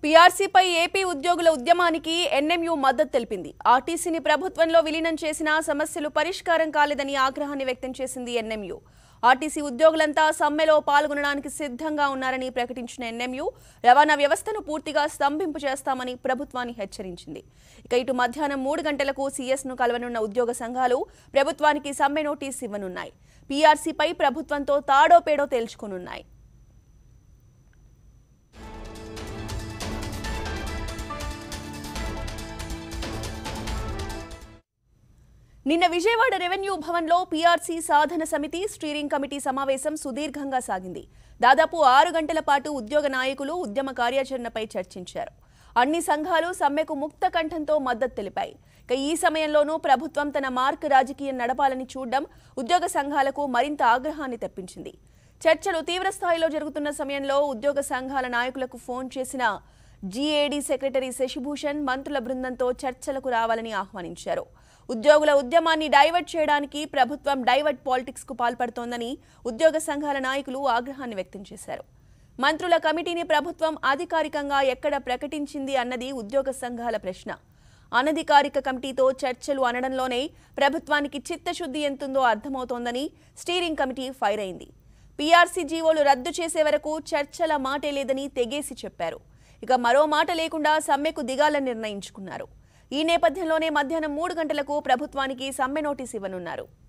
పీఆర్సీపై AP ఉద్యోగుల ఉద్యమానికి NMU మద్దతు తెలిపింది ఆర్టీసీని ప్రభుత్వంలో విలీనం చేసినా సమస్యలు పరిష్కారం కాలేదని ఆగ్రహాన్ని వ్యక్తం చేసింది ఎన్ఎంయు ఆర్టీసీ ఉద్యోగులంతా సమ్మెలో పాల్గొనడానికి సిద్ధంగా ఉన్నారని ప్రకటించిన ఎన్ఎంయు రవాణా వ్యవస్థను పూర్తిగా స్తంభింపు చేస్తామని ప్రభుత్వాన్ని హెచ్చరించింది ఇక ఇటు మధ్యాహ్నం మూడు గంటలకు సీఎస్ను కలవనున్న ఉద్యోగ సంఘాలు ప్రభుత్వానికి సమ్మె నోటీస్ ఇవ్వనున్నాయి పీఆర్సీపై ప్రభుత్వంతో తాడో పేడో తేల్చుకోనున్నాయి నిన్న విజయవాడ రెవెన్యూ భవన్లో పీఆర్సీ సాధన సమితి స్టీరింగ్ కమిటీ సమావేశం సుదీర్ఘంగా సాగింది దాదాపు ఆరు గంటల పాటు ఉద్యోగ నాయకులు ఉద్యమ కార్యాచరణపై చర్చించారు అన్ని సంఘాలు సమ్మెకు ముక్త కంఠంతో మద్దతు తెలిపాయి ఇక ఈ సమయంలోనూ ప్రభుత్వం తన మార్క్ రాజకీయం నడపాలని చూడడం ఉద్యోగ సంఘాలకు మరింత ఆగ్రహాన్ని తెప్పించింది చర్చలు తీవ్ర స్థాయిలో జరుగుతున్న సమయంలో ఉద్యోగ సంఘాల నాయకులకు ఫోన్ చేసిన జీఏడీ సెక్రటరీ శశిభూషణ్ మంత్రుల బృందంతో చర్చలకు రావాలని ఆహ్వానించారు ఉద్యోగుల ఉద్యమాన్ని డైవర్ట్ చేయడానికి ప్రభుత్వం డైవర్ట్ పాలిటిక్స్ కు పాల్పడుతోందని ఉద్యోగ సంఘాల నాయకులు ఆగ్రహాన్ని వ్యక్తం చేశారు మంత్రుల కమిటీని ప్రభుత్వం అధికారికంగా ఎక్కడ ప్రకటించింది అన్నది ఉద్యోగ సంఘాల ప్రశ్న అనధికారిక కమిటీతో చర్చలు అనడంలోనే ప్రభుత్వానికి చిత్తశుద్ధి ఎంతుందో అర్థమవుతోందని స్టీరింగ్ కమిటీ ఫైర్ అయింది పీఆర్సీ జీవోలు రద్దు చేసే వరకు చర్చల మాటే లేదని తెగేసి చెప్పారు ఇక మరో మాట లేకుండా సమ్మెకు దిగాలని నిర్ణయించుకున్నారు ఈ నేపథ్యంలోనే మధ్యాహ్నం మూడు గంటలకు ప్రభుత్వానికి సమ్మె నోటీస్ ఇవ్వనున్నారు